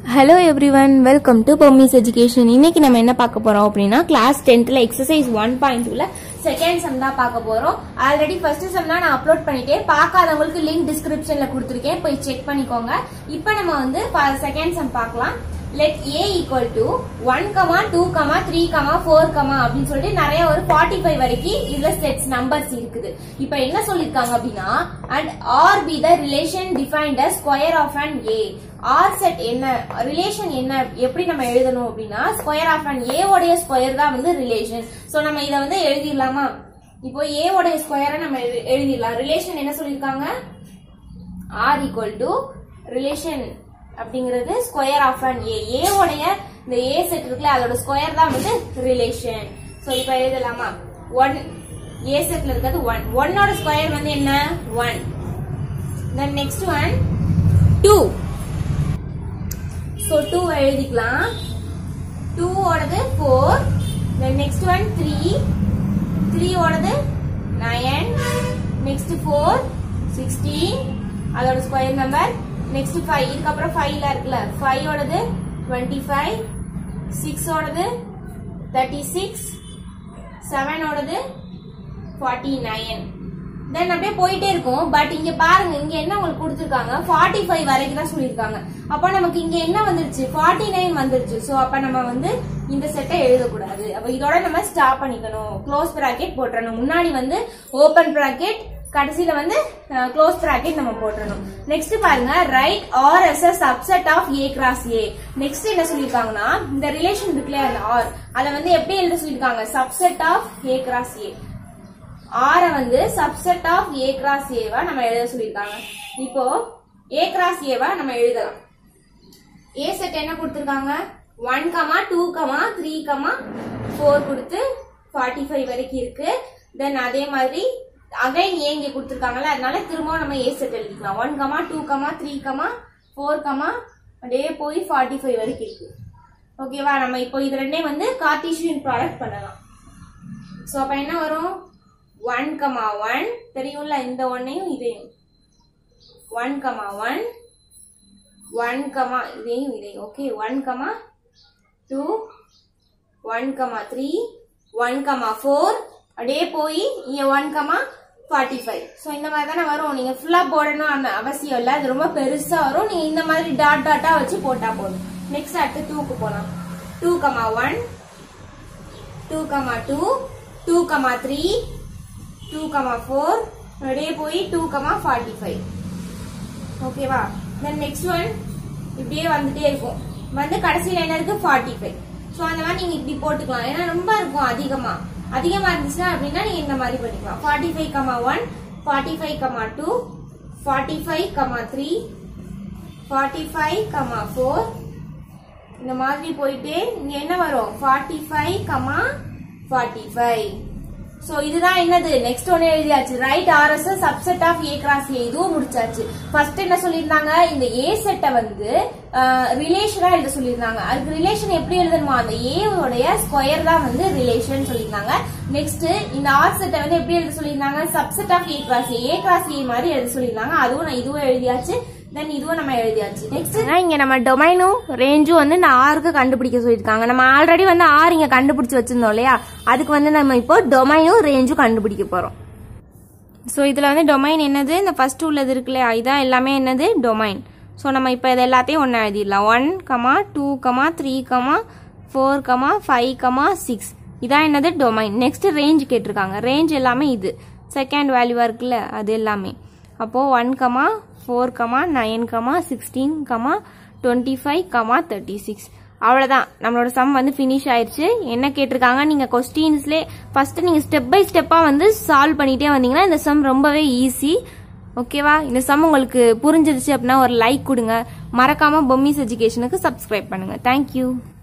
hello everyone welcome to Bommi's education இன்னைக்கு நம்ம என்ன பார்க்க போறோம் அப்படின்னா கிளாஸ் டென்த்ல எக்ஸசைஸ் ஒன் பாயிண்ட் டூல செகண்ட் சம் தான் பார்க்க போறோம் ஆல்ரெடி ஃபர்ஸ்ட் சம் தான் நான் அப்லோட் பண்ணிட்டேன் பார்க்காதவங்களுக்கு லிங்க் டிஸ்கிரிப்ஷன்ல கொடுத்துருக்கேன் போய் செக் பண்ணிக்கோங்க இப்போ நம்ம வந்து செகண்ட் சம் பார்க்கலாம் let A equal to one comma two comma three comma four comma அப்படின்னு சொல்லிட்டு நிறைய ஒரு ஃபார்ட்டி ஃபைவ் வரைக்கும் இதுல செட்ஸ் நம்பர்ஸ் இருக்குது இப்ப என்ன சொல்லிருக்காங்க அப்படின்னா and R be the relation defined square of and A R set என்ன ரிலேஷன் என்ன எப்படி நம்ம எழுதணும் அப்படின்னா ஸ்கொயர் ஆஃப் அண்ட் ஏ உடைய ஸ்கொயர் தான் வந்து ரிலேஷன் சோ நம்ம இத வந்து எழுதிடலாமா இப்போ ஏ உடைய ஸ்கொயரை நம்ம எழுதி- எழுதிடலாம் ரிலேஷன் என்ன சொல்லிருக்காங்க ஆர் ஈக்குவல் டு ரிலேஷன் அப்படிங்கிறது square of and A A உடைய இந்த ஏ செட் இருக்குல்ல அதோட ஸ்கொயர் தான் வந்து ரிலேஷன் சோ இப்போ எழுதலாமா ஒன் ஏ செட்ல இருக்கிறது ஒன் ஒன்னோட ஸ்கொயர் வந்து என்ன one then next one two so two எழுதிக்கலாம் டூ ஓடது four then next one three three ஓடது நயன் நெக்ஸ்ட் ஃபோர் சிக்ஸ்டீன் அதோட ஸ்கொயர் நம்பர் நெக்ஸ்ட் ஃபைவ் இதுக்கப்புறம் ஃபைவ்ல இருக்குல்ல ஃபைவ் ஓடது டுவெண்ட்டி ஃபைவ் சிக்ஸ் ஓடது தேர்ட்டி சிக்ஸ் செவன் ஓடது ஃபார்ட்டி நைன் தென் அப்படியே போயிட்டே இருக்கும் பட் இங்க பாருங்க இங்க என்ன உங்களுக்கு கொடுத்துருக்காங்க ஃபார்ட்டி ஃபைவ் வரைக்கும் தான் சொல்லியிருக்காங்க அப்ப நமக்கு இங்க என்ன வந்துருச்சு ஃபார்ட்டி நைன் வந்துருச்சு சோ அப்ப நம்ம வந்து இந்த செட்டை எழுதக்கூடாது அப்ப இதோட நம்ம ஸ்டாப் பண்ணிக்கணும் க்ளோஸ் பிராக்கெட் போட்டுறணும் முன்னாடி வந்து ஓபன் பிராக்கெட் கடைசியில வந்து க்ளோஸ் பிராக்கெட் நம்ம போட்டுறணும் நெக்ஸ்ட் பாருங்க right R is a subset of A cross A next என்ன சொல்லிருக்காங்கன்னா இந்த ரிலேஷன் இருக்குல்ல அந்த ஆர் அதை வந்து எப்படி எழுத சொல்லிருக்காங்க subset of A cross A ஆர வந்து சப்செட் ஆஃப் ஏ கிராஸ் ஏவா நம்ம எழுத சொல்லியிருக்காங்க இப்போ ஏ கிராஸ் ஏவா நம்ம எழுதலாம் ஏ செட் என்ன கொடுத்துருக்காங்க one comma two comma three comma four கொடுத்து ஃபார்ட்டி ஃபைவ் வரைக்கும் இருக்கு தென் அதே மாதிரி அகைன் ஏ இங்க கொடுத்துருக்காங்கல்ல அதனால திரும்பவும் நம்ம ஏ செட் எழுதிக்கலாம் one comma two comma three comma four comma அப்படியே போய் ஃபார்ட்டி ஃபைவ் வரைக்கும் இருக்கு ஓகேவா நம்ம இப்போ இது ரெண்டே வந்து கார்டீசியன் ப்ராடக்ட் பண்ணலாம் ஸோ அப்போ என்ன வரும் ஒன் கமா ஒன் தெரியும்ல இந்த ஒன்னையும் இதையும் one comma one one comma இதையும் இதையும் okay one comma two one comma three one comma four அப்படியே போய் இங்க one comma forty five so இந்த மாதிரி தானே வரும் நீங்க ஃபுல்லா போடணும் அந்த அவசியம் இல்லை அது ரொம்ப பெருசா வரும் நீங்க இந்த மாதிரி டாட் டாட்டா வச்சு போட்டா போதும் நெக்ஸ்ட் அடுத்து டூக்கு போலாம் two comma one two comma two two comma three two comma four அப்படியே போய் டூ கமா ஃபார்ட்டி ஃபைவ் ஓகேவா தென் நெக்ஸ்ட் ஒன் இப்படியே வந்துட்டே இருக்கும் வந்து கடைசியில் என்ன இருக்கு ஃபார்ட்டி ஃபைவ் ஸோ அந்த மாதிரி நீங்க இப்படி போட்டுக்கலாம் ஏன்னா ரொம்ப இருக்கும் அதிகமா அதிகமா இருந்துச்சுன்னா அப்படின்னா நீங்க இந்த மாதிரி பண்ணிக்கலாம் forty five comma one forty five comma two forty five comma three forty five comma four இந்த மாதிரி போயிட்டு இங்க என்ன வரும் forty five comma forty five so இதுதான் என்னது நெக்ஸ்ட் ஒன்னு எழுதியாச்சு right R is subset of A cross A இதுவும் முடிச்சாச்சு ஃபர்ஸ்ட் என்ன சொல்லியிருந்தாங்க இந்த ஏ செட்டை வந்து ரிலேஷனா எழுத சொல்லியிருந்தாங்க அதுக்கு ரிலேஷன் எப்படி எழுதணுமா அந்த ஏ உடைய ஸ்கொயர் தான் வந்து ரிலேஷன் சொல்லியிருந்தாங்க நெக்ஸ்ட் இந்த ஆர் செட்டை வந்து எப்படி எழுத சொல்லியிருந்தாங்க subset of A cross A A cross A மாதிரி எழுத சொல்லியிருந்தாங்க அதுவும் நான் இதுவும் எழுதியாச்சு தென் இதுவும் நம்ம எழுதியாச்சு நெக்ஸ்ட் இங்க நம்ம டொமைனும் ரேஞ்சும் வந்து இந்த ஆருக்கு கண்டுபிடிக்க சொல்லியிருக்காங்க நம்ம ஆல்ரெடி வந்து ஆர் இங்க கண்டுபிடிச்சு வச்சிருந்தோம் இல்லையா அதுக்கு வந்து நம்ம இப்போ டொமைனும் ரேஞ்சும் கண்டுபிடிக்க போறோம் ஸோ இதில் வந்து டொமைன் என்னது இந்த ஃபர்ஸ்ட் உள்ளது இருக்கு இல்லையா இதான் எல்லாமே என்னது டொமைன் ஸோ நம்ம இப்போ இது எல்லாத்தையும் ஒன்று எழுதிடலாம் one comma two comma three comma four comma five comma six இதான் என்னது டொமைன் நெக்ஸ்ட் ரேஞ்ச் கேட்டிருக்காங்க ரேஞ்ச் எல்லாமே இது செகண்ட் வேல்யூவாக இருக்குல்ல அது எல்லாமே அப்போது one comma four comma nine comma sixteen comma twenty five comma thirty six அவ்வளோதான் நம்மளோட சம் வந்து ஃபினிஷ் ஆயிருச்சு என்ன கேட்டிருக்காங்க நீங்கள் கொஸ்டின்ஸ்லே ஃபர்ஸ்ட் நீங்கள் ஸ்டெப் பை ஸ்டெப்பாக வந்து சால்வ் பண்ணிட்டே வந்தீங்கன்னா இந்த சம் ரொம்பவே ஈஸி ஓகேவா இந்த சம் உங்களுக்கு புரிஞ்சிருச்சு அப்படின்னா ஒரு லைக் கொடுங்க மறக்காம பொம்மிஸ் எஜுகேஷனுக்கு சப்ஸ்கிரைப் பண்ணுங்க தேங்க்யூ